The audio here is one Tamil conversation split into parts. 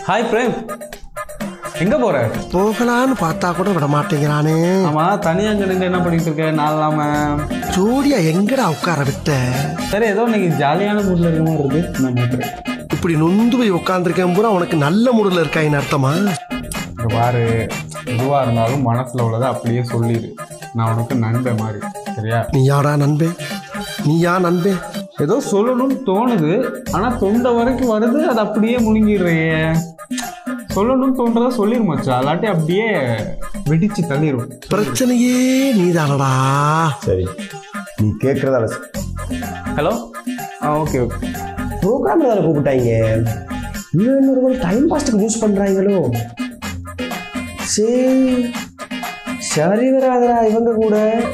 ஹாய் பிரேம் எங்க போற போகலான்னு பார்த்தா கூட விட மாட்டேங்கிறானே ஆமா தனியா அங்க நின்று என்ன பண்ணிட்டு இருக்க நான் இல்லாம ஜோடியா எங்கடா உட்கார விட்ட சரி ஏதோ இன்னைக்கு ஜாலியான மூட்ல இருக்க மாதிரி இருக்கு நான் நினைக்கிறேன் இப்படி நொந்து போய் உட்காந்துருக்கேன் பூரா உனக்கு நல்ல மூடுல இருக்காயின்னு அர்த்தமா இங்க பாரு எதுவா இருந்தாலும் மனசுல உள்ளதை அப்படியே சொல்லிடு நான் உனக்கு நண்பன் மாதிரி சரியா நீ யாடா நண்பே நீ யா நண்பே ஏதோ சொல்லணும்னு தோணுது ஆனா தொண்டை வரைக்கும் வருது அது அப்படியே முழுங்கிடுறையே சொல்லணும்னு தோன்றதை சொல்லிடு மச்சான் அல்லாட்டி அப்படியே வெடிச்சு தள்ளிடும் பிரச்சனையே நீதானடா சரி நீ கேட்கறதால ஹலோ ஆ ஓகே ஓகே ப்ரோக்ராம் தானே கூப்பிட்டாங்க இவன் இன்னொரு டைம் பாஸ்ட்டுக்கு யூஸ் பண்றாங்களோ சரி சரி வராதரா இவங்க கூட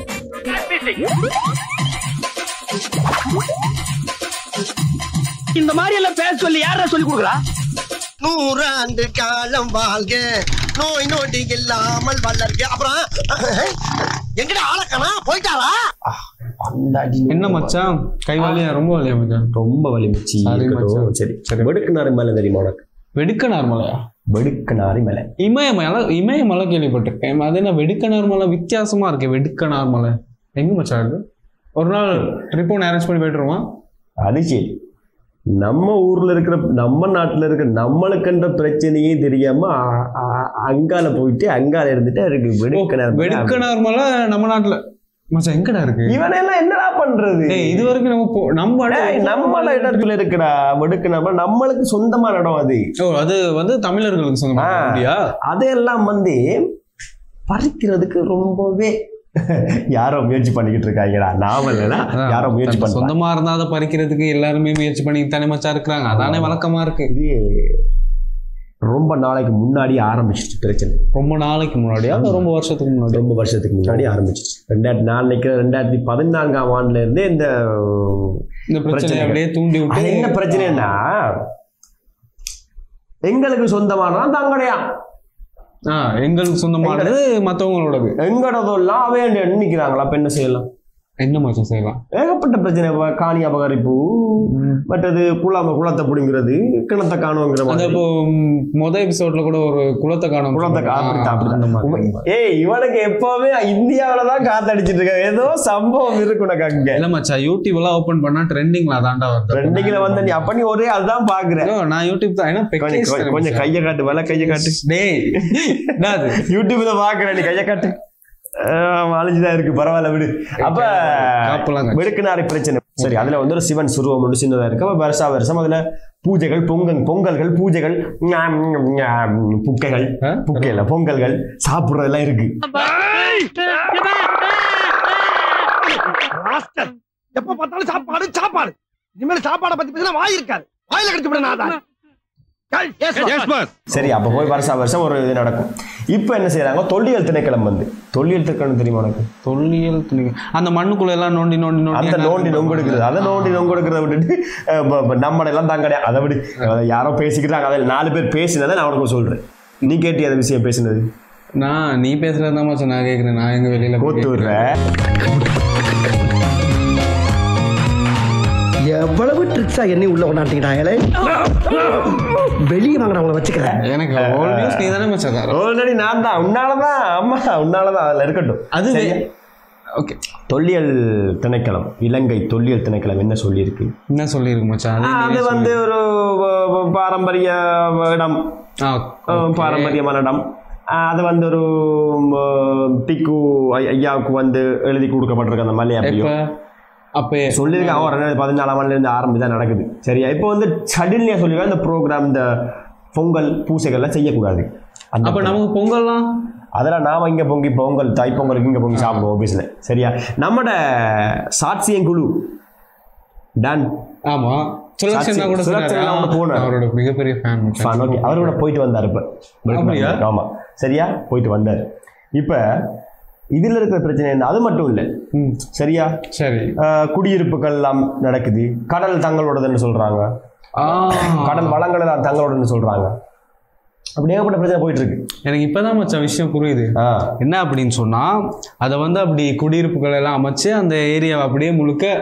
இந்த மாதிரி எல்லாம் பேச சொல்லி யாரா சொல்லி கொடுக்குறா நூறாண்டு காலம் வாழ்க நோய் நொடி இல்லாமல் வளர்க அப்புறம் எங்கடா ஆளக்கணா போயிட்டாளா என்ன மச்சான் கை வலியா ரொம்ப வலியா மச்சான் ரொம்ப வலிமிச்சு சரி மச்சான். சரி சரி. வெடுக்குனாரி மேல தெரியுமா உனக்கு வெடுக்க நார்மலையா வெடுக்குனாரி மேல இமயமலை இமயமலை கேள்விப்பட்டிருக்கேன் அது என்ன வெடுக்க நார்மலா வித்தியாசமா இருக்கு வெடுக்க நார்மலை எங்க மச்சான் இருக்கு ஒரு நாள் ட்ரிப் ஒன்று அரேஞ்ச் பண்ணி போயிட்டுருவோம் அது சரி நம்ம ஊர்ல இருக்கிற நம்ம நாட்டுல இருக்கிற நம்மளுக்குன்ற பிரச்சனையே தெரியாம அ- அ- அங்கால போயிட்டு அங்கால இருந்துட்டு இருக்கு வெடுக்குனாரி வெடுக்க நார்மலா நம்ம நாட்டுல மச்சான் எங்கடா இருக்கு இவனெல்லாம் என்னடா பண்றது ஏய் இது வரைக்கும் நம்ம போ- நம்ம டேய், நம்மள இடத்துல இருக்குடா வெடுக்குனா நம்மளுக்கு சொந்தமான இடம் அது ஓ அது வந்து தமிழர்களுக்கு சொந்தமா ஆ. அப்படியா அதையெல்லாம் வந்து பறிக்கிறதுக்கு ரொம்பவே யாரோ முயற்சி பண்ணிக்கிட்டு இருக்காங்கடா நாம இல்லைன்னா அதான், யாரோ முயற்சி தனக்கு பண்றாங்க சொந்தமா இருந்தா அதை பறிக்கிறதுக்கு எல்லாருமே முயற்சி பண்ணி தானே மச்சா இருக்கிறாங்க அதானே வழக்கமா இருக்கு இது ரொம்ப நாளைக்கு முன்னாடி ஆரம்பிச்சிருச்சு பிரச்சனை ரொம்ப நாளைக்கு முன்னாடியா இல்ல ரொம்ப வருஷத்துக்கு முன்னாடி ரொம்ப வருஷத்துக்கு முன்னாடி ஆரம்பிச்சிருச்சு ரெண்டாயிரத்தி நான் நினைக்கிறேன் ரெண்டாயிரத்தி பதினான்காம் ஆண்டுல இருந்தே இந்த இந்த பிரச்சனை பிரச்சனைகள். அப்படியே தூண்டி அது விட்டு என்ன பிரச்சனைன்னா எங்களுக்கு சொந்தமானதான் தங்கடையா ஆ, எங்களுக்கு சொந்தமானது மத்தவங்களோடது எங்கடதெல்லாம் அவன் நினைக்கிறாங்களா அப்ப என்ன செய்யலாம் என்ன மச்சம் செய்யலாம் ஏகப்பட்ட பிரச்சனை இப்ப காணி அபகரிப்பு மற்றது குளம் குளத்தை பிடிங்கிறது கிணத்தை காணுங்கிற அந்த மாதிரி இப்போ ம், முத எபிசோட்ல கூட ஒரு குளத்தை காணும் குளத்தை கா- அப்படித்தான், அந்த மாதிரி. அப்படித்தான். ஏய் இவனுக்கு எப்பவுமே இந்தியாவில தான் காத்தடிச்சிட்டு இருக்க ஏதோ சம்பவம் இருக்கு உனக்கு அங்க இல்ல மச்சா யூடியூப் எல்லாம் ஓபன் பண்ணா ட்ரெண்டிங்ல அதான்டா வருது ரெண்டுக்கில வந்து நீ அப்ப நீ ஒரே அதுதான் பாக்குற ஐயோ, நான் யூடியூப் தான் ஏன்னா கொஞ்சம் பெக்கேஸ் கொஞ்சம் கொஞ்சம் கைய காட்டு வேலை கைய காட்டு டேய் என்னது யூடியூப்ல பாக்குற நீ கைய காட்டு அழிஞ்சுதான் இருக்கு பரவாயில்ல விடு அப்ப காப்பெல்லாம் காய்ச்சி. வெடுக்குனாரி பிரச்சனை சரி அதுல வந்து ஒரு சிவன் சுருவம் ஒன்று சின்னதா இருக்கு அப்ப வருஷா வருஷம் அதுல பூஜைகள் பொங்கல் பொங்கல்கள் பூஜைகள் ஞாம், ஞாம், புக்கைகள் ஆ? புக்கை இல்ல பொங்கல்கள் சாப்பிடுறதெல்லாம் இருக்கு ராஸ்கல். எப்ப பார்த்தாலும் சாப்பாடு சாப்பாடு இனிமேல் சாப்பாடை பத்தி பேசினா வாய் இருக்காது வாயில கடிச்சு விட நான் சரி அப்ப போய் வருஷா வருஷம் ஒரு இது நடக்கும் இப்ப என்ன செய்யறாங்க தொல்லியல் திணைக்களம் வந்து தொல்லியல் திணைக்களம் தெரியுமா உனக்கு தொல்லியல் துணிக அந்த மண்ணுக்குள்ள எல்லாம் நோண்டி நோண்டி நோண்டி அந்த என்ன நோண்டி நொங்கெடுக்கிறது அதை நோண்டி நொங்கெடுக்கிறத விட்டுட்டு அஹ், ப- ப- நம்ம எல்லாம் தாங்கடையா அதை விடு அதை யாரோ பேசிக்கிறாங்க அதில் நாலு பேர் பேசினதை நான் உனக்கு சொல்றேன் நீ கேட்டி அந்த விஷயம் பேசினது நான் நீ பேசுறது தான் மச்சான் நான் கேக்குறேன் நான் எங்க வெளியில போய் கோத்து விடுற எவ்வளவு ட்ரிக்ஸா என்னை உள்ள கொண்டாட்டிக்கிட்டாங்களே வெளியே வாங்க அவங்கள வச்சுக்கிறேன் எனக்கு ஓல் நியூஸ் நீ தானே மச்சான் தர ஆல்ரெடி நான் தான் உன்னாலதான் ஆமா உன்னாலதான் அதில் இருக்கட்டும் அது சரியா? ஓகே தொல்லியல் திணைக்களம் இலங்கை தொல்லியல் திணைக்களம் என்ன சொல்லியிருக்கு என்ன சொல்லியிருக்கு மச்சான் ஆ, அது அது நீயே வந்து ஒரு வ- வ- பாரம்பரிய இடம் ஆ, அஹ், okay. பாரம்பரியமான இடம் அஹ், அது வந்து ஒரு ம், டிக்கு ஐ- ஐயாவுக்கு வந்து எழுதி கொடுக்கப்பட்டிருக்கு அந்த மலை அப்படியோ எப்ப அப்ப சொல்லியிருக்காங்க அவன் ரெண்டாயிரத்தி பதினாலாம் ஆண்டுல இருந்து ஆரம்பி தான் நடக்குது சரியா இப்போ வந்து சடில்னே சொல்லியிருக்காங்க இந்த ப்ரோக்ராம் இந்த பொங்கல் பூசைகள்லாம் செய்யக்கூடாது அந்த அப்ப நமக்கு பொங்கல்லாம் அதெல்லாம் நாம இங்க பொங்கி பொங்கல் தை பொங்கலுக்கு இங்க பொங்கி சாப்பிடுவோம் ஆஃபீஸில் சரியா நம்மட சாட்சியம் குழு டன் ஆமா சுலக்ஷனா கூட சுலக்ஷனா சொன்னாரு. கூட போனாரு. அவரோட மிகப்பெரிய ஃபேன் ஃபன் ஓகே அவர் கூட போயிட்டு வந்தார் இப்போ அப்படியா? ஆமா சரியா போயிட்டு வந்தார் இப்போ இதுல இருக்கிற பிரச்சனை என்ன அது மட்டும் இல்லை சரியா சரி அஹ், குடியிருப்புகள் எல்லாம் நடக்குது கடல் தங்களோடதுன்னு சொல்றாங்க ஆ கடல் வளங்கள் எல்லாம் தங்களோடன்னு சொல்றாங்க அப்படி ஏகப்பட்ட பிரச்சனை போயிட்டு இருக்கு எனக்கு இப்பதான் மச்சான் விஷயம் புரியுது ஆ என்ன அப்படின்னு சொன்னா அதை வந்து அப்படி குடியிருப்புகள் எல்லாம் அமைச்சு அந்த ஏரியாவை அப்படியே முழுக்க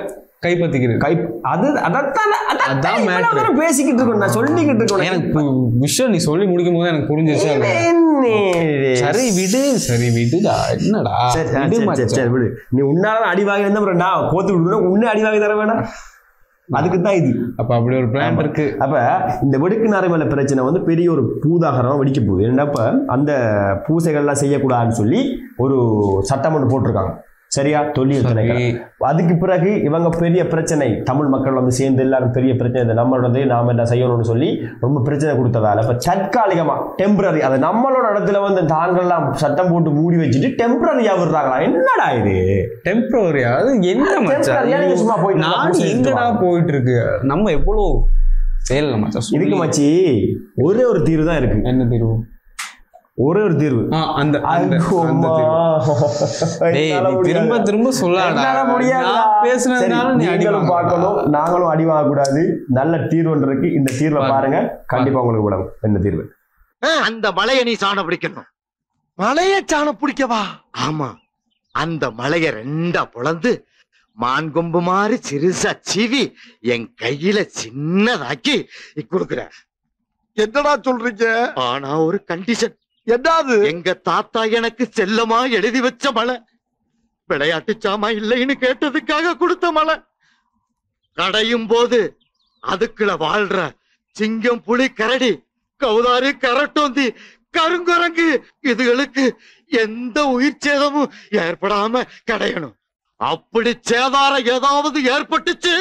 கைப்பற்றிக்கிறது கை அது அதான் அதான் matter. பேசிக்கிட்டு இருக்கோம் நான் சொல்லிக்கிட்டு இருக்கோம் எனக்கு பு- விஷயம் நீ சொல்லி முடிக்கும் போது எனக்கு புரிஞ்சிச்சு அது. சரி விடு சரி விடுடா என்னடா சரி, சரி, விடு சரி, மச்சான். சரி, விடு நீ உன்னால அடி வாங்கி இருந்தா அப்புறம் நான் கோத்து விடுவேன் உன்னை அடி வாங்கி தர வேணாம் அதுக்கு தான் இது அப்ப அப்படி ஒரு பிளான் இருக்கு அப்ப இந்த வெடுக்கு நரைமலை பிரச்சனை வந்து பெரிய ஒரு பூதாகரம் வெடிக்க போகுது என்னப்ப அந்த பூசைகள்லாம் செய்யக்கூடாதுன்னு சொல்லி ஒரு சட்டம் ஒன்று போட்டிருக்காங்க சரியா தொழில் திணைக்களம் அதுக்கு பிறகு இவங்க பெரிய பிரச்சனை தமிழ் மக்கள் வந்து சேர்ந்து எல்லாரும் பெரிய பிரச்சனை இது நம்மளோடது நாம என்ன செய்யணும்னு சொல்லி ரொம்ப பிரச்சனை கொடுத்ததால இப்ப தற்காலிகமா டெம்பரரி அது நம்மளோட இடத்துல வந்து தாங்கள்லாம் சட்டம் போட்டு மூடி வச்சுட்டு டெம்பரரியா விடுறாங்களா என்னடா இது டெம்பரரியா அது என்ன மச்சான் temporary-ஆ நீங்க சும்மா போயிட்டு நாடு பூசை எங்கடா எடுத்துட்டு போயிட்டு இருக்கு நம்ம எவ்வளவு செயல மச்சான் சொல்லு. இதுக்கு மச்சி ஒரே ஒரு தீர்வு தான் இருக்கு என்ன தீர்வு ஒரே ஒரு தீர்வு ஆ, அந்த அந்த ஐயோ, அந்த அம்மா. தீர்வு. டேய் என்னால நீ முடியாது. திரும்ப திரும்ப சொல்லாடா என்னால முடியாதுடா. நான் பேசுனதுனால சரி, நீ அடி நீங்களும் வாங்கடா. பார்க்கணும் நாங்களும் அடி வாங்கக்கூடாது நல்ல தீர்வு ஒன்று இருக்கு இந்த தீர்வை பாரு. பாருங்க கண்டிப்பா உங்களுக்கு விடும் என்ன தீர்வு அந்த மலைய நீ சாண பிடிக்கணும் மலைய சாணம் பிடிக்கவா ஆமா அந்த மலைய ரெண்டா பொளந்து மான் கொம்பு மாதிரி சிறுசா சீவி என் கையில சின்னதாக்கி கொடுக்குற என்னடா சொல்றீங்க ஆனா ஒரு கண்டிஷன் என்னது எங்க தாத்தா எனக்கு செல்லமா எழுதி வச்ச மலை விளையாட்டு சாமா இல்லைன்னு கேட்டதுக்காக கொடுத்த மலை கடையும் போது அதுக்குள்ள வாழ்ற சிங்கம் புலி கரடி கௌதாரி கரட்டோந்தி கருங்குரங்கு இதுகளுக்கு எந்த உயிர் சேதமும் ஏற்படாம கடையணும் அப்படி சேதாரம் ஏதாவது ஏற்பட்டுச்சு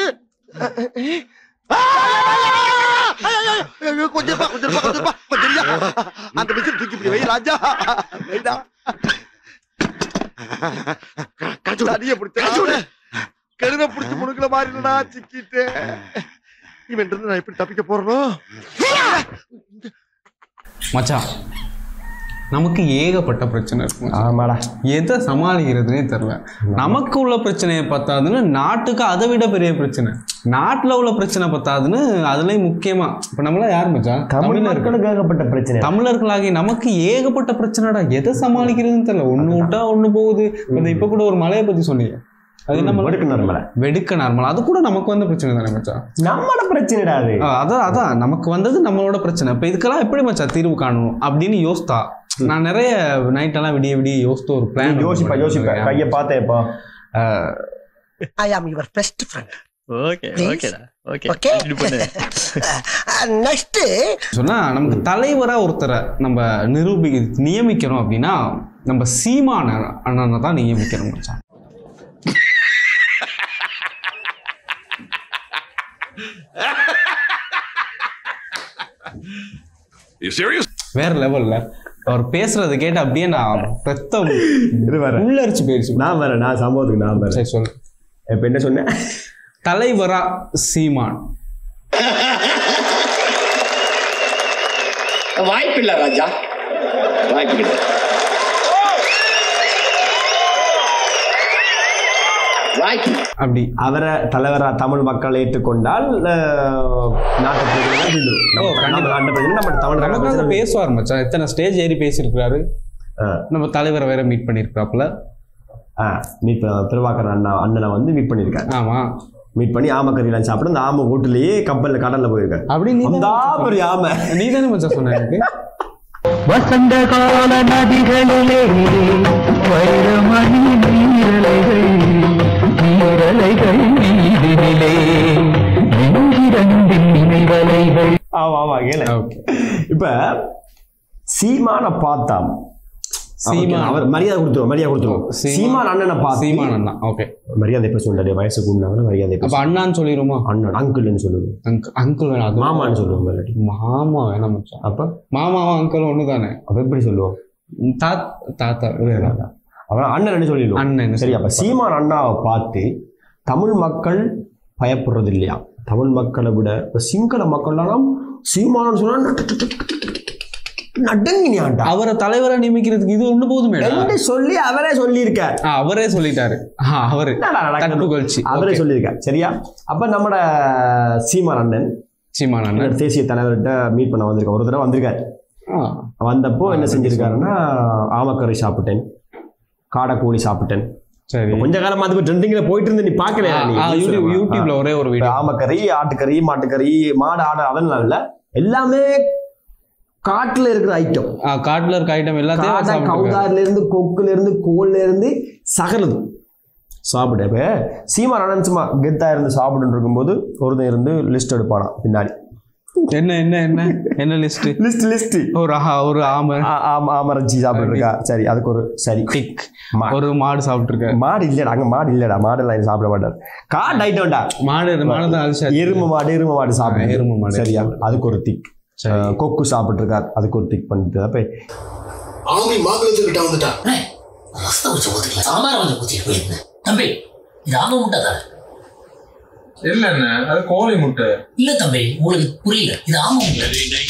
ஐயோ, கொஞ்சம் இருப்பா, கொஞ்சம் இருப்பா, கொஞ்சம் இருப்பா, கொஞ்சம் இருயா. அந்த மிஷின் தூக்கி இப்படி வை ராஜா வைடா. கட்டு தடிய பிடிச்ச கழுத பிடிச்சு முடுக்கல மாதிரி இல்லடா சிக்கிட்டு இவன் இருந்து நான் எப்படி தப்பிக்க போறனோ மச்சான் நமக்கு ஏகப்பட்ட பிரச்சனை இருக்கு மச்சான். ஆமாடா எதை சமாளிக்கிறதுனே தெரியல நமக்கு உள்ள பிரச்சனையை பத்தாதுன்னு நாட்டுக்கு அதை விட பெரிய பிரச்சனை நாட்டுல உள்ள பிரச்சனை பத்தாதுன்னு அதுலயும் முக்கியமா இப்ப நம்மள யார் மச்சான் தமிழ் தமிழர்கள் மக்களுக்கு ஏகப்பட்ட பிரச்சனை தமிழர்களாகி நமக்கு ஏகப்பட்ட பிரச்சனைடா எதை சமாளிக்கிறதுன்னு தெரியல ஒண்ணு விட்டா ஒண்ணு போகுது இந்த இப்ப கூட ஒரு மலையை பத்தி சொன்னீங்க அது என்ன மலை? வடுக்கு நரம்பல வெடுக்க நார்மல் அது கூட நமக்கு வந்த பிரச்சனை தானே மச்சான் நம்மளோட பிரச்சனைடா அது ஆ, அதான் அதான் நமக்கு வந்தது நம்மளோட பிரச்சனை இப்ப இதுக்கெல்லாம் எப்படி மச்சான் தீர்வு காணணும் அப்படின்னு யோசித்தா நான் நிறைய நைட் எல்லாம் விடிய விடிய யோசித்த ஒரு பிளான் யோசிப்பா யோசிப்பா கைய பார்த்தேப்பா I am your best friend. Okay Please. ஓகேடா ஓகே Okay? இது பண்ணு Uh, next, சொன்னா நமக்கு தலைவரா ஒருத்தரை நம்ம நிரூபி நியமிக்கணும் அப்படின்னா நம்ம சீமான அண்ணனை தான் நியமிக்கணும் மச்சான் வேற லெவல்ல அவர் பேசுறதை கேட்டு அப்படியே நான் ரத்தம் இது வேற உள்ளரிச்சு போயிடுச்சு நான் வேற நான் சம்பவத்துக்கு நான் வேற சரி சொல்லு இப்ப என்ன சொன்னேன் தலைவரா சீமான் வாய்ப்பில்ல ராஜா வாய்ப்பில்லை வாய்ப்பு அப்படி அவரை தலைவரா தமிழ் மக்கள் ஏற்றுக்கொண்டால் அஹ், நாட்டு பிரச்சனை தீர்ந்துரும். ஓ, நம்ம கண்டிப்பா. நாட்டு பிரச்சனை நம்ம தமிழ் நமக்காக பிரச்சனை பேசுவார் மச்சான் எத்தனை ஸ்டேஜ் ஏறி பேசியிருக்கிறாரு ஆ. நம்ம தலைவரை வேற மீட் பண்ணியிருக்கிறாப்புல ஆ, மீட் பண்ண- திருவாக்கர் அண்ணா அண்ணனை வந்து மீட் பண்ணியிருக்காரு ஆமா மீட் பண்ணி ஆமை கறியெல்லாம் சாப்பிட்டு அந்த ஆமை வீட்டுலயே கப்பல்ல கடல்ல போயிருக்காரு அப்படி நீ அந்த பெரிய ஆமை நீ தானே மச்சான் சொன்ன எனக்கு வசந்த கால நதிகளிலே வைரமணி நீரலைகள் நீரலைகள் நீரினிலே நெஞ்சிரண்டின் நினைவலைகள் ஆமா ஆமா கேள ஓகே இப்ப சீமான பார்த்தா சீமான். அவர் மரியாதை கொடுத்துருவோம் மரியாதை கொடுத்துருவோம் சீமான். சீமான் அண்ணனை பார்த்து சீமான் அண்ணா ஓகே மரியாதை எப்ப சொல்றாரு வயசுக்கு உண்டாங்கன்னா மரியாதை எப்ப அப்ப அண்ணான்னு சொல்லிடுமா அண்ணன் அங்கிள்னு சொல்லுவேன் அங்கிள் அங்கிள் வேணாம் அது மாமான்னு சொல்லுவோம் இல்லாட்டி மாமா வேணாம் மச்சான் அப்ப மாமாவும் அங்கிளும் ஒன்று தானே அப்ப எப்படி சொல்லுவோம் தாத் தாத்தா வேணாம். அவன் அண்ணன் சொல்லிடுவோம் அண்ணன் சரி அப்ப சீமான் அண்ணாவை பார்த்து தமிழ் மக்கள் பயப்படுறது இல்லையா தமிழ் மக்களை விட இப்ப சிங்கள மக்கள்லாம் சீமானன் சொன்னா நடுங்கினியாண்டா அவரை தலைவரை நியமிக்கிறதுக்கு இது ஒண்ணு போதுமே என்று சொல்லி அவரே சொல்லியிருக்கார் அவரே சொல்லிட்டாரு ஆ, அவரு என்னடா நடக்குது? தட்புகழ்ச்சி அவரே Okay. சொல்லியிருக்கார் சரியா அப்ப நம்மட சீமான் அண்ணன் சீமான் அண்ணன் தேசிய தலைவர்கிட்ட மீட் பண்ண வந்திருக்கார் ஒரு தடவை வந்திருக்காரு ஆ, வந்தப்போ என்ன செஞ்சிருக்காருன்னா ஆமக்கறி சாப்பிட்டேன் காடைக்கோழி சாப்பிட்டேன் சரி கொஞ்ச காலமா அது ட்ரெண்டிங்ல போயிட்டு இருந்து நீ பாக்கலையா நீ ஆ, யூடியூப் யூடியூப்ல ஒரே ஒரு வீடியோ ஆமக்கறி ஆட்டுக்கறி மாட்டுக்கறி மாடு ஆடு அதெல்லாம் இல்ல எல்லாமே காட்டுல இருக்கிற ஐட்டம் காட்டுல இருக்க ஐட்டம் எல்லாத்தையும் காடை சாப்பிட்டுருக்காரு. கவுதாரில இருந்து கொக்குல இருந்து கோல்ல இருந்து சகலது சாப்பிடு இப்ப சீமா நினைச்சுமா கெத்தா இருந்து சாப்பிட்டு இருக்கும்போது ஒருத்தன் இருந்து லிஸ்ட் எடுப்பானா பின்னாடி என்ன என்ன என்ன என்ன லிஸ்ட் லிஸ்ட் லிஸ்ட் ஒரு ஆ- ஒரு ஆமை ஆமரஞ்சி சாப்பிட்டு இருக்கா சரி அதுக்கு ஒரு சரி டிக் மா- ஒரு மாடு சாப்பிட்டுருக்காரு மாடு இல்லடா அங்க மாடு இல்லடா மாடு எல்லாம் சாப்பிட மாட்டார் காட்டு ஐட்டம்டா மாடு மாடு தான் அழிச்சா எருமை மாடு எருமை மாடு சாப்பிடு ஆ, எருமை மாடு. சரியா அதுக்கு ஒரு திக் சரி. கொக்கு சாப்பிட்டு இருக்கார் அதுக்கு ஒரு திக் பண்ணிட்டு அப்ப ஆமி மாங்குளத்துக்கிட்ட வந்துட்டான் ரசத்தை வச்சு ஊத்துக்கலாம் சாம்பார் வந்து ஊத்திட்டு போயிருந்தேன் தம்பி இது ஆம முட்டை தானே இல்ல என்ன அது கோழி முட்டை இல்ல தம்பி உங்களுக்கு புரியல இது ஆம முட்டை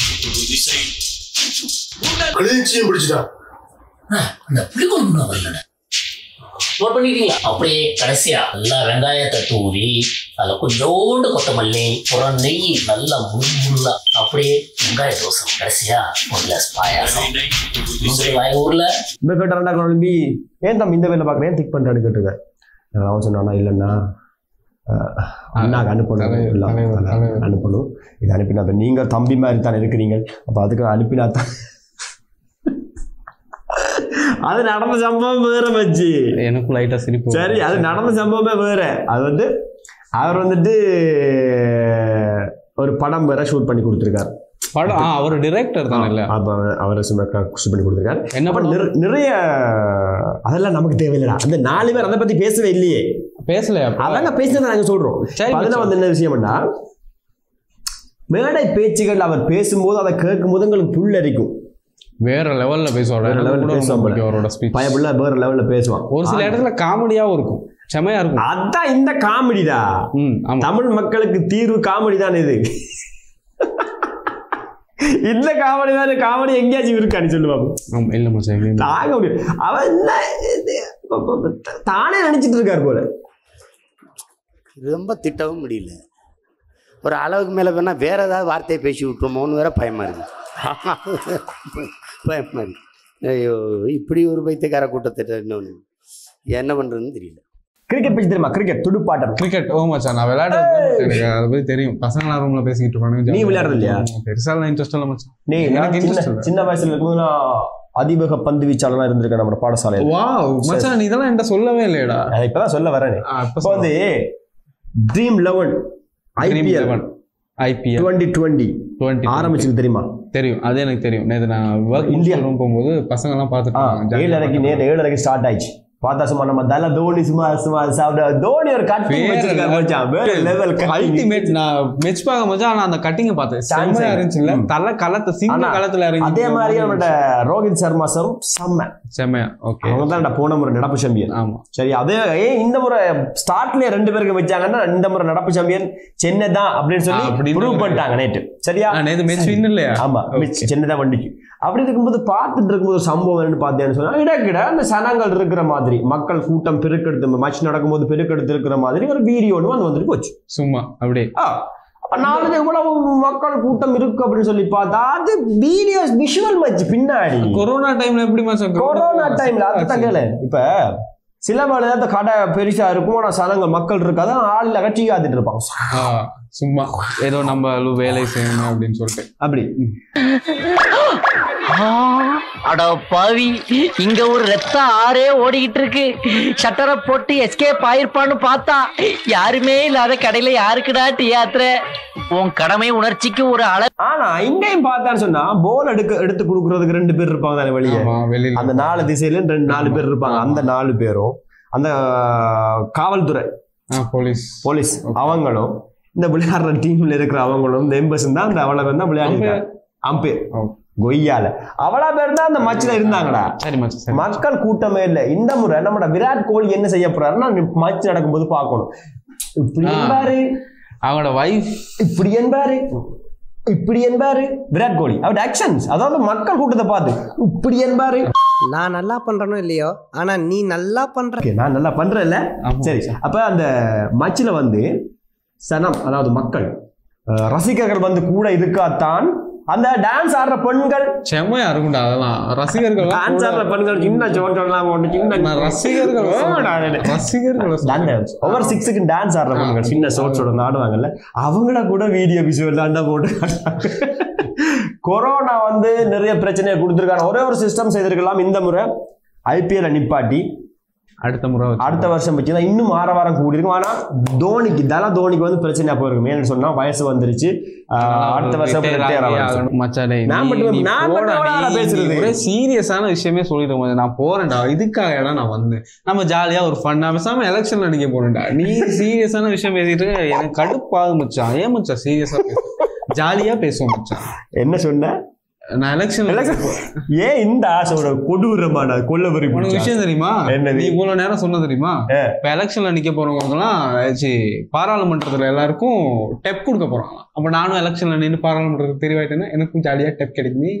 அழிச்சியும் பிடிச்சிட்டான் இந்த புளிக்குழம்பு நான் வரல நோட் பண்ணிட்டீங்களா அப்படியே கடைசியா நல்லா வெங்காயத்தை தூவி அதில் கொஞ்சோண்டு கொத்தமல்லி புறம் நெய் நல்லா முழுமுள்ளா அப்படியே வெங்காய தோசை கடைசியா ஒரு கிளாஸ் பாயாசம் உங்களுடைய வாய் ஊர்ல இந்த கேட்டாரண்டா குழம்பி ஏன் தம்பி இந்த வேலை பார்க்குறேன் திக் பண்ணிட்டான்னு கேட்டுருக்கேன் அவன் சொன்னானா இல்லைண்ணா அஹ், அண்ணாக்கு அனுப்பணும் தலைவர், இல்ல, தலைவர், அண்ணா- தலைவர். அனுப்பணும் இது அனுப்பினா அப்ப நீங்க தம்பி மாதிரி தானே இருக்கிறீங்க அப்ப அதுக்கு அனுப்பினா தான் அது நடந்த சம்பவம் வேற மச்சி எனக்கு லைட்டா சிரிப்பு சரி அது நடந்த சம்பவமே வேற அது வந்து அவர் வந்துட்டு ஒரு படம் வேற ஷூட் பண்ணி கொடுத்துருக்காரு படம் ஆ அவர் டிரெக்டர் தானே இல்ல அப்ப அவர் ஷூட் பண்ணி கொடுத்துருக்காரு என்ன அப்ப படம் நிற- நிறைய அதெல்லாம் நமக்கு தேவையில்லடா அந்த நாலு பேர் அதை பத்தி பேசவே இல்லையே பேசலையா அதாங்க பேசுறதை நாங்க சொல்றோம் சரி, இப்ப அதுல வந்து என்ன விஷயம்னா மேடை பேச்சுகள் அவர் பேசும்போது அதை கேட்கும் போது எங்களுக்கு புல்லரிக்கும் வேற லெவல்ல பேசுவாரு வேற எனக்கு level கூட ரொம்ப பேசுவான் போல. பிடிக்கும் அவரோட ஸ்பீச் பயப்புள்ள வேற லெவல்ல பேசுவான் ஒரு சில இடத்துல காமெடியாவும் இருக்கும் செமையா இருக்கும் அதான் இந்த காமெடிடா ம் ஆமா தமிழ் மக்களுக்கு தீர்வு காமெடி தான் இது இந்த காமெடி தான் காமெடி எங்கேயாச்சும் இருக்கான்னு சொல்லுவாங்க ஆமா, இல்ல மச்சான் இல்ல, இல்ல. தாங்க முடியும் அவன் என்ன இது, தானே நினைச்சிட்டு இருக்காரு போல ரொம்ப திட்டவும் முடியல ஒரு அளவுக்கு மேலே வேணால் வேற ஏதாவது வார்த்தையை பேசி விட்டுருமோன்னு வேற பயமா இருக்கு பயமா இருக்கு ஐயோ இப்படி ஒரு பைத்தியக்கார கூட்டத்திட்ட இன்னொன்று என்ன பண்ணுறதுன்னு தெரியல கிரிக்கெட் பேச்சு தெரியுமா கிரிக்கெட் துடுப்பாட்டம் கிரிக்கெட் ஓ மச்சான் நான் விளையாடுறது எனக்கு அதை பத்தி தெரியும் பசங்களா ரூம்ல பேசிக்கிட்டு இருப்பானுங்க நீ விளையாடுறது இல்லையா? பெருசா இன்ட்ரெஸ்ட் இல்ல மச்சான் நீ எனக்கு நான் interest சின்ன இல்ல. சின்ன வயசுல இருக்கும்போது நான் அதிவேக பந்து வீச்சாளனா இருந்திருக்கேன் நம்ம பாடசாலையில் வாவ் மச்சான் நீ இதெல்லாம் என்கிட்ட சொல்லவே இல்லையடா நான் இப்பதான் சொல்ல வரேன் ஆ, இப்ப இப்போ வந்து dream eleven IPL IPL twenty twenty twenty ஆரம்பிச்சது தெரியுமா தெரியும் அது எனக்கு தெரியும் நேத்து நான் ஒர்க் இந்தியா. இந்தியா ரூம் போகும்போது பசங்க எல்லாம் ஆ, பார்த்துட்டு ஏழரைக்கு நேரம் ஏழரைக்கு ஸ்டார்ட் ஆயிடுச்சு பார்த்தா சும்மா நம்ம தல தோனி சும்மா சும்மா சாப்பிட தோனி ஒரு கட்டிங் வச்சிருக்காரு மச்சான் வேற லெவல் அல்டிமேட் நான் மெச் பார்க்க மச்சான் ஆனா அந்த கட்டிங்க பார்த்தேன் Chance செம்மையா இல்ல. இருந்துச்சுல்ல ம். தலை களத்தை சிங்க ஆனா, களத்துல இறங்கி அதே மாதிரி நம்மளோட ரோஹித் சர்மா சாரும் செம்ம செம்மையா ஓகே அவங்க தான் போன முறை நடப்பு சாம்பியன் ஆமா சரி அதே ஏன் இந்த முறை ஸ்டார்ட்லயே ரெண்டு பேருக்கு வச்சாங்கன்னா இந்த முறை நடப்பு சாம்பியன் சென்னை தான் அப்படின்னு ஆ, சொல்லி அப்படின்னு ப்ரூவ் பண்ணிட்டாங்க நேற்று சரியா ஆ, நேத்து மெச் வின் இல்லையா ஆமா மிச் சென்னை தான் வண்டிக்கு அப்படி இருக்கும்போது பார்த்துட்டு இருக்கும்போது ஒரு சம்பவம் என்னன்னு பார்த்தேன்னு சொன்னா இடக்கிட அந்த சனங்கள் இருக்கிற மாதிரி மக்கள் கூட்டம் பெருக்கெடுத்து மச் நடக்கும்போது பெருக்கெடுத்து இருக்கிற மாதிரி ஒரு வீடியோ ஒன்று வந்து வந்துட்டு போச்சு சும்மா அப்படியே ஆ, அப்ப நாளைக்கு எவ்வளவு மக்கள் கூட்டம் இருக்கு அப்படின்னு சொல்லி பார்த்தா அது வீடியோஸ் விஷுவல் மச் பின்னாடி கொரோனா டைம்ல எப்படி மச்சான் கொரோனா டைம்ல அதுதான் கேளு இப்ப சில வேலை அந்த கடை பெருசா இருக்கும் ஆனா சனங்கள் மக்கள் இருக்காது ஆள் அகச்சி காத்துட்டு இருப்பாங்க ஆ, சும்மா ஏதோ நம்ம வேலை செய்யணும் அப்படின்னு சொல்லிட்டு அப்படி அட பாவி இங்க ஒரு ரத்த ஆறே ஓடிக்கிட்டு இருக்கு ஷட்டரை போட்டு எஸ்கேப் ஆயிருப்பான்னு பார்த்தா யாருமே இல்லாத கடையில யாருக்குடா டீ யாத்திரை உன் கடமை உணர்ச்சிக்கு ஒரு அள ஆனா இங்கேயும் பார்த்தான்னு சொன்னா போல் எடுக்க எடுத்து கொடுக்கறதுக்கு ரெண்டு பேர் இருப்பாங்க தானே வெளியே ஆமா, வெளியில அந்த நாலு திசையில ரெண்டு நாலு பேர் இருப்பாங்க அந்த நாலு பேரும் அந்த காவல்துறை ஆ, போலீஸ் போலீஸ் அவங்களும் இந்த விளையாடுற டீம்ல இருக்கிற அவங்களும் இந்த எம்பஸ் தான் அந்த அவ்வளவு பேர் தான் விளையாடி அம்பேர் ஓ. கொய்யால அவ்வளவு பேர் தான் அந்த மச்சில இருந்தாங்கடா சரி மச்சான் சரி மக்கள் கூட்டமே இல்ல இந்த முறை நம்மட விராட் கோலி என்ன செய்ய போறாருன்னா மச் நடக்கும்போது பார்க்கணும் இப்படி ஆ. என்பாரு அவனோட வைஃப் இப்படி என்பாரு இப்படி என்பாரு விராட் கோலி அவர் ஆக்ஷன்ஸ் அதாவது மக்கள் கூட்டத்தை பார்த்து இப்படி என்பாரு நான் நல்லா பண்றனோ இல்லையோ ஆனா நீ நல்லா பண்ற Okay, நான் நல்லா பண்றேன்ல ஆமா. சரி அப்ப அந்த மச்சில வந்து சனம் அதாவது மக்கள் அஹ், ரசிகர்கள் வந்து கூட இருக்காதான் அந்த டான்ஸ் ஆடுற பெண்கள் செம்மையா இருக்கும்டா அதெல்லாம் ரசிகர்கள் டான்ஸ் ஆடுற பெண்கள் சின்ன ஜோட்டெல்லாம் போட்டு சின்ன நான் ரசிகர்கள் ரசிகர்கள் அந்த ஓவர் சிக்ஸுக்கு டான்ஸ் ஆடுற பெண்கள் சின்ன ஷோட்ஸோட வந்து ஆடுவாங்கல்ல அவங்கள கூட வீடியோ விசுவல் தான் போட்டு காட்டுறாங்க. கொரோனா வந்து நிறைய பிரச்சனையை கொடுத்துருக்காங்க ஒரே ஒரு சிஸ்டம் செய்திருக்கலாம் இந்த முறை ஐபிஎல் நிப்பாட்டி அடுத்த முறை வச்சு. அடுத்த வருஷம் வச்சு தான் இன்னும் வார வாரம் கூடி இருக்கும் ஆனா தோனிக்கு தல தோனிக்கு வந்து பிரச்சனையா போயிருக்கும் ஏன்னு சொன்னா வயசு வந்துருச்சு ஆஹ் அடுத்த வருஷம் Retire retire ஆகி ஆகணும். ஆகணும். மச்சானே, நான் நீ- மட்டும் நீ நான் போடா, மட்டும் நீ- வாடா நீ பேசுறது. ஒரே சீரியஸான விஷயமே சொல்லிட்டு போது நான் போறேன்டா இதுக்காக நான் வந்தேன் நம்ம ஜாலியா ஒரு ஃபன்னா பேசாம எலெக்ஷன்ல நிக்க போறேன்டா நீ சீரியஸான விஷயம் பேசிட்டு இருக்க, எனக்கு கடுப்பாகும் மச்சான் ஏன் மச்சான் சீரியஸா பேச ஜாலியா பேசுவோம் மச்சான் என்ன சொன்ன நான் எலெக்ஷன் ஏன் இந்த ஆசையோட கொடூரமான கொல்லவரி உனக்கு விஷயம் தெரியுமா என்னது? நீ இவ்வளவு நேரம் சொன்ன தெரியுமா இப்ப எலெக்ஷன்ல நிக்க போறவங்களுக்குலாம் சி, பாராளுமன்றத்துல எல்லாருக்கும் டெப் கொடுக்க போறாங்க அப்ப நானும் எலெக்ஷன்ல நின்று பாராளுமன்றத்துக்கு தெரிவாயிட்டேன்னா எனக்கும் ஜாலியா டெப் கிடைக்குமே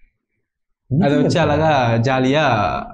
அதை வச்சு அழகா ஜாலியா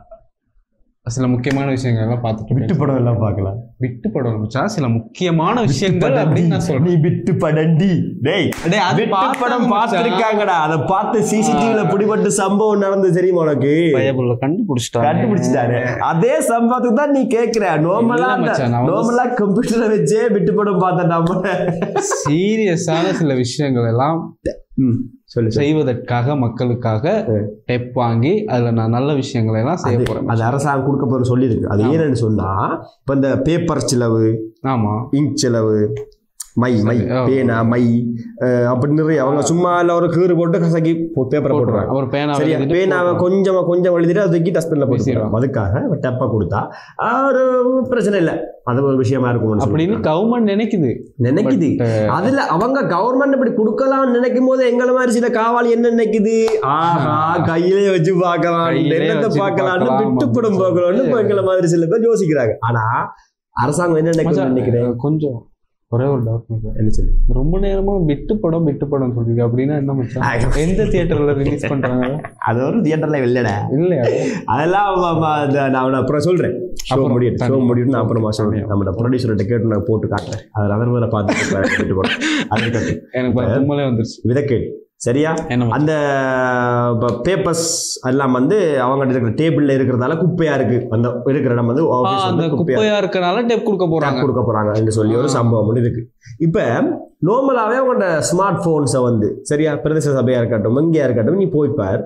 சில முக்கியமான விஷயங்கள் எல்லாம் பார்த்துட்டு விட்டு படம் எல்லாம் பார்க்கலாம் விட்டு படம் மச்சான் சில முக்கியமான விஷயங்கள் அப்படின்னு நான் சொல்றேன் நீ விட்டு படண்டி டேய் டேய், அது விட்டு பார்த்தாங்க படம் மச்சான். பார்த்திருக்காங்கடா அதை பார்த்து சிசிடிவில பிடிபட்டு சம்பவம் நடந்து தெரியுமா உனக்கு பயபுள்ள கண்டுபிடிச்சிட்டாங்க கண்டுபிடிச்சிட்டாரு அதே சம்பவத்துக்கு தான் நீ கேக்குற நோமலா இல்ல மச்சான், நான் வந்து- நோமலா கம்ப்யூட்டர்ல வச்சே விட்டு படம் பார்த்த நம்ம சீரியஸான சில விஷயங்கள் எல்லாம் சொல்லு செய்வதற்காக மக்களுக்காக டெப் வாங்கி அதுல நான் நல்ல விஷயங்களை எல்லாம் செய்ய போறேன் அது அரசாங்கம் கொடுக்க போற சொல்லியிருக்கு அது ஏன்னு சொன்னா இப்ப இந்த பேப்பர் செலவு ஆமா இங்க் செலவு மை மை ஓ. பேனா மை அஹ், அப்படி நிறைய அவங்க சும்மா இல்ல ஒரு கீறு போட்டு கசக்கி பேப்பரை போட்டுருவாங்க ஒரு பேனா சரியா எழுதிட்டு பேனாவை கொஞ்சமா கொஞ்சம் எழுதிட்டு அதை தூக்கி டஸ்ட்பின்ல வீசிடுவாங்க. போட்டுருவாங்க அதுக்காக டப்பா கொடுத்தா ஆஹ், ஒரு பிரச்சனை இல்லை அது ஒரு விஷயமா இருக்கும் அப்படின்னு கவர்மெண்ட் நினைக்குது நினைக்குது அதுல அவங்க கவர்மெண்ட் இப்படி கொடுக்கலாம்னு நினைக்கும் போது எங்களை மாதிரி சில காவாலி என்ன நினைக்குது ஆஹா கையிலே வச்சு பார்க்கலாம் கையிலே என்னத்தை வச்சு பார்க்கலாம்னு பார்க்கலாம், விட்டுப்படும் பார்க்கலாம்னு இப்ப எங்களை மாதிரி சில பேர் யோசிக்கிறாங்க ஆனா அரசாங்கம் என்ன நினைக்குது மச்சான், நினைக்கிறேன் கொஞ்சம் ஒரே ஒரு டவுட் என்ன சொல்லு ரொம்ப நேரமா விட்டு படம் விட்டு படம் சொல்றீங்க அப்படின்னா என்ன மச்சான் எந்த தியேட்டர்ல ரிலீஸ் பண்றாங்க அது ஒரு தியேட்டர்ல இல்லடா இல்லையா அதெல்லாம் ம- ம- அந்த நான் உன்னை அப்புறம் சொல்றேன் ஷோ அப்புறம் முடியும் ஷோ தனி- முடியும் நான் அப்புறமா சொல்றேன் நம்ம ப்ரொடியூசர்கிட்ட கேட்டு நான் போட்டு காட்டுறேன் அதில் அவர் வேற பார்த்து விட்டு போறேன் அது இருக்கட்டும் எனக்கு பாரு, தும்மலே வந்துருச்சு விதக்கேடு சரியா என்ன மச்சான்? அந்த பேப்பர்ஸ் எல்லாம் வந்து அவங்க இருக்கிற டேபிள்ல இருக்கிறதால குப்பையா இருக்கு அந்த இருக்கிற இடம் வந்து ஆ, ஆஃபீஸ் அந்த வந்து குப்பையா குப்பையா இருக்கனால டெப் கொடுக்க போறாங்க கொடுக்க போறாங்க என்று சொல்லி ஒரு சம்பவம் ஒன்று இருக்கு இப்ப நார்மலாவே அவங்களோட ஸ்மார்ட் போன்ஸை வந்து சரியா பிரதேச சபையா இருக்கட்டும் எங்கேயா இருக்கட்டும் நீ போய்ப்பார்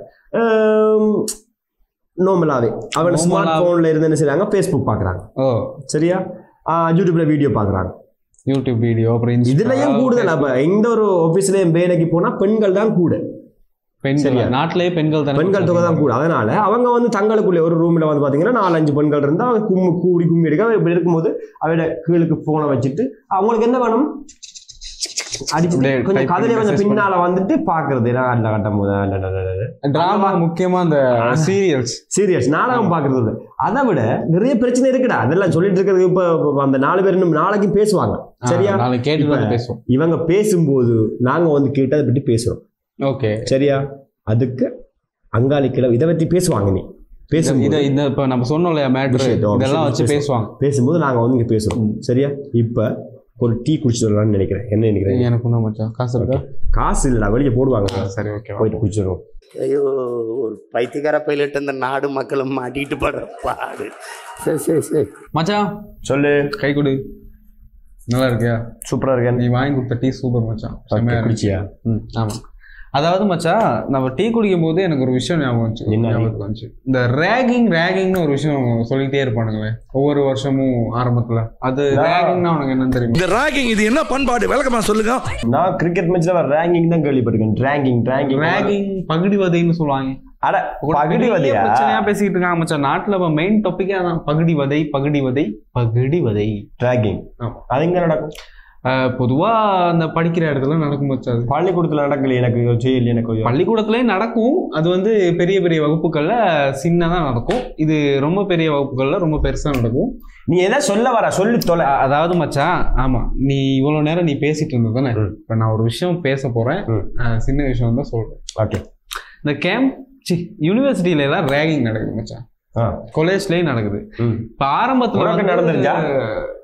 நார்மலாவே அவன் ஸ்மார்ட் Normal-ஆ- போன்ல இருந்து என்ன செய்றாங்க ஃபேஸ்புக் பாக்குறாங்க ஓ சரியா ஆஹ் யூடியூப்ல வீடியோ பாக்குறாங்க யூடியூப் வீடியோ அப்புறம் Insta, இதுலயும் கூடுதல் அப்ப எந்த ஒரு ஆபீஸ்லயும் வேலைக்கு போனா பெண்கள் தான் கூட பெண்கள் சரியா? நாட்டிலேயே பெண்கள் தானே பெண்கள் தொகை தான் கூட அதனால அவங்க வந்து தங்களுக்குள்ளே ஒரு ரூம்ல வந்து பாத்தீங்கன்னா நாலு அஞ்சு பெண்கள் இருந்தா அவங்க கும்மு கூடி கும்மி எடுக்க இப்படி இருக்கும்போது அவையோட கீழுக்கு போனை வச்சுட்டு அவங்களுக்கு என்ன வேணும் அடிச்சுட்டு அப்படியே கொஞ்சம் type கதையில பண்ணி கொஞ்சம் message பின்னால வந்துட்டு பாக்குறது நான் அதுல கட்டும் போது டிராமா முக்கியமா அந்த சீரியல்ஸ் சீரியஸ் நாடகம் பாக்குறது இல்ல. அதை விட நிறைய பிரச்சனை இருக்குடா அதெல்லாம் சொல்லிட்டு இருக்கிறது இப்ப இப்ப அந்த நாலு பேர் இன்னும் நாளைக்கு பேசுவாங்க சரியா நாளைக்கு கேட்டு இப்ப வந்து பேசுவோம் இவங்க பேசும்போது நாங்க வந்து கேட்டு அதை பற்றி பேசுறோம் ஓகே சரியா அதுக்கு அங்காளி கிழமை இதை பத்தி பேசுவாங்க நீ இத பேசும்போது இந்த இப்ப நம்ம சொன்னோம் இல்லையா மேட்ரு விஷயத்தை, இதெல்லாம் வச்சு விஷயத்தை பேசுவாங்க பேசும்போது நாங்க வந்து இங்க பேசுறோம் சரியா இப்ப ஒரு டீ குடிச்சிட்டு வரலாம்னு நினைக்கிறேன் என்ன நினைக்கிறேன் எனக்கு ஒன்றும் மச்சான் காசு இருக்கா காசு இல்லடா வெளியே போடுவாங்க சரி ஓகே போயிட்டு குடிச்சிடுறோம் ஐயோ ஒரு பைத்தியக்கார பைலட் இந்த நாடு மக்களும் மாட்டிட்டு படுற பாடு சரி சரி சரி மச்சான் சொல்லு கை கொடு நல்லா இருக்கியா சூப்பரா இருக்கேன் நீ வாங்கி கொடுத்த டீ சூப்பர் மச்சான் Okay, செம்மையா இருக்கு. குடிச்சியா ம் ஆமா அதாவது மச்சான் நம்ம டீ குடிக்கும் போது எனக்கு ஒரு விஷயம் ஞாபகம் வந்துச்சு என்ன? ஞாபகத்துக்கு வந்துச்சு இந்த ரேகிங் ரேகிங்னு ஒரு விஷயம் சொல்லிட்டே இருப்பானுங்களே ஒவ்வொரு வருஷமும் ஆரம்பத்துல அது ரேகிங்னா உனக்கு என்னன்னு தெரியுமா இந்த ராகிங் இது என்ன பண்பாடு விளக்கமா சொல்லுங்க நான் கிரிக்கெட் மேட்ச்ல ரேங்கிங் தான் கேள்விப்பட்டிருக்கேன் ரேங்கிங் ரேங்கிங் ரேகிங் பகுடிவதைன்னு சொல்லுவாங்க அட ஒரு பகுடி பெரிய வதையா பிரச்சனையா பேசிக்கிட்டு இருக்காங்க மச்சான் நாட்டுல இப்ப மெயின் டாபிக்கே அதான் பகுடி வதை பகுடி வதை பகுடி வதை ரேங்கிங் ஆமா. அது எங்க நடக்கும் ஆஹ் பொதுவா அந்த படிக்கிற இடத்துல நடக்கும் மச்சான் அது பள்ளிக்கூடத்துல நடக்கல எனக்கு செய்யல எனக்கு பள்ளிக்கூடத்துலயும் நடக்கும் அது வந்து பெரிய பெரிய வகுப்புகள்ல சின்னதா நடக்கும் இது ரொம்ப பெரிய வகுப்புகள்ல ரொம்ப பெருசா நடக்கும் நீ எதை சொல்ல வர சொல்லி தொலை அ- அதாவது மச்சான் ஆமா நீ இவ்வளவு நேரம் நீ பேசிட்டு இருந்தது தானே ம். இப்ப நான் ஒரு விஷயம் பேச போறேன் ம். அஹ் சின்ன விஷயம் தான் சொல்றேன் ஓகே இந்த கேம்ப் சி யூனிவர்சிட்டியில எல்லாம் ரேகிங் நடக்குது மச்சான் ஆ காலேஜ்லயும் நடக்குது ம் இப்ப ஆரம்பத்துல உனக்கு வந்து- நடந்துருச்சா?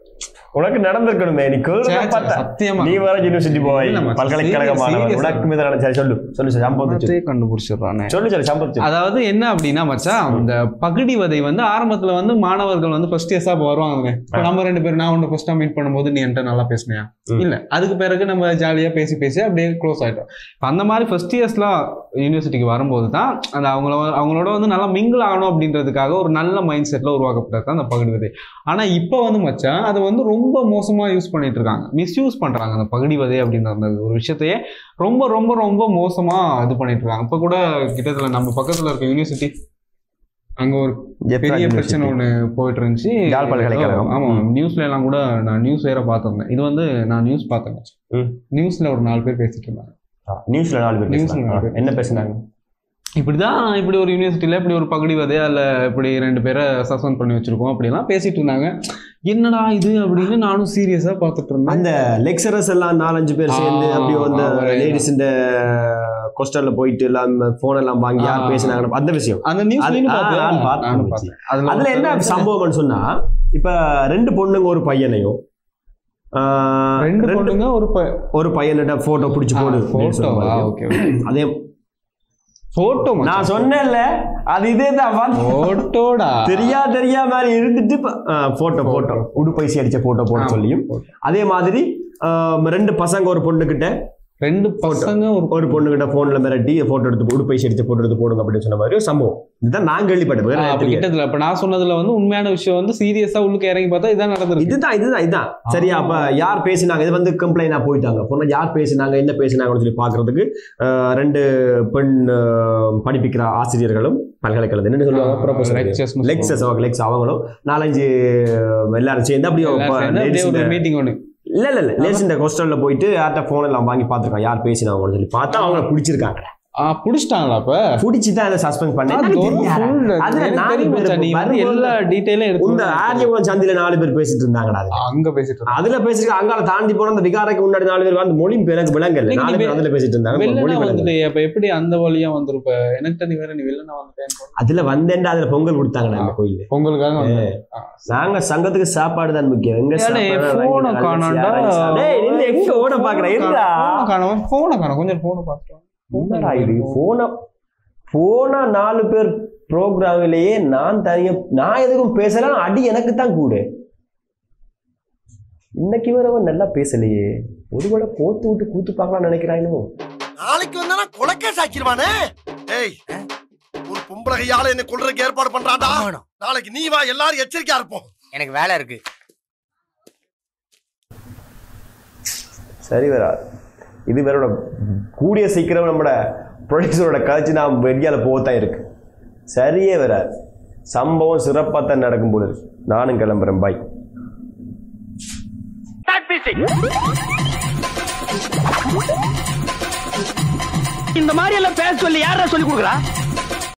உனக்கு நடந்திருக்கணுமே நீ சே, கேள்வி சே, பார்த்த சத்தியமா. நீ வேற யூனிவர்சிட்டி போய் இல்ல, மச்சான், பல்கலைக்கழக serious, மாணவன் serious. உனக்கு மீது நடந்த- சரி சொல்லு சொல்லு சொல்லு சம்பவத்தை சொல்லு. சம்பவத்தை கண்டுபிடிச்சிடுறானே சொல்லு சொல்லு சம்பவத்தை அதாவது என்ன அப்படின்னா மச்சான் இந்த பகுடி வதை வந்து ஆரம்பத்துல வந்து மாணவர்கள் வந்து ஃபர்ஸ்ட் இயர்ஸா வருவாங்க இப்போ நம்ம ரெண்டு பேரும் நான் உன்னை ஃபர்ஸ்டா மீட் பண்ணும்போது நீ என்கிட்ட நல்லா பேசினியா ம். இல்ல அதுக்கு பிறகு நம்ம ஜாலியா பேசி பேசி அப்படியே க்ளோஸ் ஆயிட்டோம் இப்ப அந்த மாதிரி ஃபர்ஸ்ட் இயர்ஸ்லாம் யூனிவர்சிட்டிக்கு வரும்போது தான் அந்த அவங்கள அவங்களோட வந்து நல்லா மிங்கிள் ஆகணும் அப்படின்றதுக்காக ஒரு நல்ல மைண்ட் செட்ல உருவாக்கப்பட்டது தான் அந்த பகுடி விதை ஆனா இப்போ வந்து மச்சான் அதை வந்து ரொம்ப மோசமா யூஸ் பண்ணிட்டு இருக்காங்க மிஸ்யூஸ் பண்றாங்க அந்த பகுடி விதை அப்படின்ற அந்த ஒரு விஷயத்தையே ரொம்ப ரொம்ப ரொம்ப மோசமா இது பண்ணிட்டு இருக்காங்க இப்ப கூட கிட்டத்தட்ட நம்ம பக்கத்துல இருக்க யூனிவர்சிட்டி அங்க ஒரு ஜெப்ரா பெரிய யூனிவர்சிட்டி. பிரச்சனை ஒண்ணு போயிட்டு இருந்துச்சு யாழ் பல்கலைக்கழகம். ஆமா நியூஸ்ல எல்லாம் கூட நான் நியூஸ் வேற பார்த்திருந்தேன் இது வந்து நான் நியூஸ் பார்த்தேன் ம். நியூஸ்ல ஒரு நாலு பேர் பேசிட்டு இருந்தாங்க ஆ, நியூஸ்ல நாலு பேர் நியூஸ்ல பேசினாங்க. நாலு பேர். என்ன பேசினாங்க இப்படிதான் இப்படி ஒரு யூனிவர்சிட்டியில இப்படி ஒரு பகுடி வதை அதுல இப்படி ரெண்டு பேரை சஸ்பெண்ட் பண்ணி வச்சிருக்கோம் அப்படிலாம் பேசிட்டு இருந்தாங்க என்னடா இது அப்படின்னு நானும் சீரியஸா பார்த்துட்டு இருந்தேன் அந்த லெக்சரர்ஸ் எல்லாம் நாலஞ்சு பேர் சேர்ந்து ஆ, அப்படியே அந்த அவரே தான். லேடிஸ் இந்த கொஸ்டர்ல போயிட்டு எல்லாம் போன் எல்லாம் வாங்கி யார் ஆ. பேசினாங்க அந்த விஷயம் அந்த நியூஸ் அது- ஆ, நான் பார்த்தேன். நானும் பார்த்தேன் அதுல அதுல என்ன ஒருத்தர் சம்பவம்னு சொன்னா இப்ப ரெண்டு பொண்ணுங்க ஒரு பையனையும் ஆ, ரெண்டு பொண்ணுங்க ஒரு ப- ஒரு பையன்கிட்ட போட்டோ பிடிச்சு போடு அப்படின்னு போட்டோ சொன்ன மாதிரி. ஓகே ஓகே அதே போட்டோ நான் சொன்னேன்ல அது இதே தான் போட்டோடா தெரியா தெரியா மாதிரி இருந்துட்டு போட்டோ போட்டோ உடுப்பைசி அடிச்ச போட்டோ போட சொல்லியும் அதே மாதிரி ஆ, ரெண்டு பசங்க ஒரு பொண்ணுகிட்ட ரெண்டு பசங்க ஒரு ஒரு பொண்ணுகிட்ட போன்ல மிரட்டி போட்டோ எடுத்து உடுப்பைசி அடிச்ச போட்டோ எடுத்து போடுங்க அப்படின்னு சொன்ன மாதிரி ஒரு சம்பவம் இதுதான் நான் கேள்விப்பட்டேன் வேற ஆ, எனக்கு அப்ப தெரியாது. கிட்டத்துல அப்ப நான் சொன்னதுல வந்து உண்மையான விஷயம் வந்து சீரியஸா உள்ளுக்கு இறங்கி பார்த்தா இதான் நடந்திருக்கு இதுதான் இதுதான் இதுதான் சரியா அப்ப யார் பேசினாங்க இது வந்து கம்ப்ளைண்டா போயிட்டாங்க பொண்ணு யார் பேசினாங்க என்ன பேசினாங்கன்னு சொல்லி பாக்குறதுக்கு ஆஹ், ரெண்டு பெண் ஆஹ், படிப்பிக்கிற ஆசிரியர்களும் பல்கலைக்கழகம் என்ன சொல்லுவாங்க ப்ரொஃபசர் lectures னு லெக்சஸ் அவங்க லெக்ஸ் அவங்களும் நாலஞ்சு எல்லாரும் சேர்ந்து அப்படியே எல்லாம் சேர்ந்து அப்படியே ஒரு ladies மீட்டிங் ஒண்ணு இல்ல இல்ல இல்ல லேஸ் இந்த ஹாஸ்டல்ல போயிட்டு யார்கிட்ட போன் எல்லாம் வாங்கி பாத்துருக்காங்க யார் பேசினாங்கன்னு சொல்லி பார்த்தா அவங்க பிடிச்சிருக்காங்க ஆ, புடிச்சிட்டாங்களா அப்ப பிடிச்சி தான் அதை சஸ்பெண்ட் பண்ணேன் அது எனக்கு ஒரு தெரியாதா? full- அதுல எனக்கு நாலு தெரியும் பேர் மச்சான், நீ வந்து வரும்போது எல்லா டீடைலும் இந்த எடுத்து ஆரியகுளம் சந்தில நாலு பேர் பேசிட்டு இருந்தாங்கடா அதுல. அங்க பேசிட்டு இருந்தாங்க. அதுல பேசிட்டு அங்கால தாண்டி போன அந்த விகாரைக்கு முன்னாடி நாலு பேர் வந்து மொழி எனக்கு விளங்கல நீங்க நாலு பேர் வெ- அதுல பேசிட்டு இருந்தாங்க மொழி வெள்ளனா விளங்கல வந்துட்டு அப்ப எப்படி அந்த வழியா வந்திருப்ப எனக்கு நீ வேற நீ வெள்ளனா வந்துட்டேன் அதுல வந்தேன்டா அதுல பொங்கல் கொடுத்தாங்கடா அந்த கோயில்ல பொங்கலுக்காக வந்தேன். ஆ. நாங்க சங்கத்துக்கு சாப்பாடு தான் முக்கியம் எங்க ஏலே, சாப்பாடு phone வாங்கி காணோம்டா. நல்லா டேய், நில்லு, எங்க ஓட பாக்குற என்னடா phone காணோம் phone காணோம் கொஞ்சம் போன பாத்துட்டோம் என்னடா இது போன போன நாலு பேர் ப்ரோக்ராமிலேயே நான் தனியா நான் எதுக்கும் பேசல அடி எனக்கு தான் கூட இன்னைக்கு வரவன் நல்லா பேசலையே ஒருவேளை கோத்து விட்டு கூத்து பார்க்கலாம்னு நினைக்கிறாயினோ நாளைக்கு வந்தா கொலைக்கே சாக்கிடுவானே ஏய் ஒரு பொம்பளை கையால என்ன கொல்றதுக்கு ஏற்பாடு பண்றான்டா நாளைக்கு நீ வா எல்லாரும் எச்சரிக்கையா இருப்போம் எனக்கு வேலை இருக்கு சரி வரா இது வேறோட கூடிய சீக்கிரம் நம்மட ப்ரொடியூசரோட கழிச்சு நான் வெடியால போகத்தான் இருக்கு சரியே வராது சம்பவம் சிறப்பாக தான் நடக்கும் போல இருக்கு நானும் கிளம்புறேன் பாய் இந்த மாதிரி எல்லாம் பேச சொல்லி யாரா சொல்லி கொடுக்குறா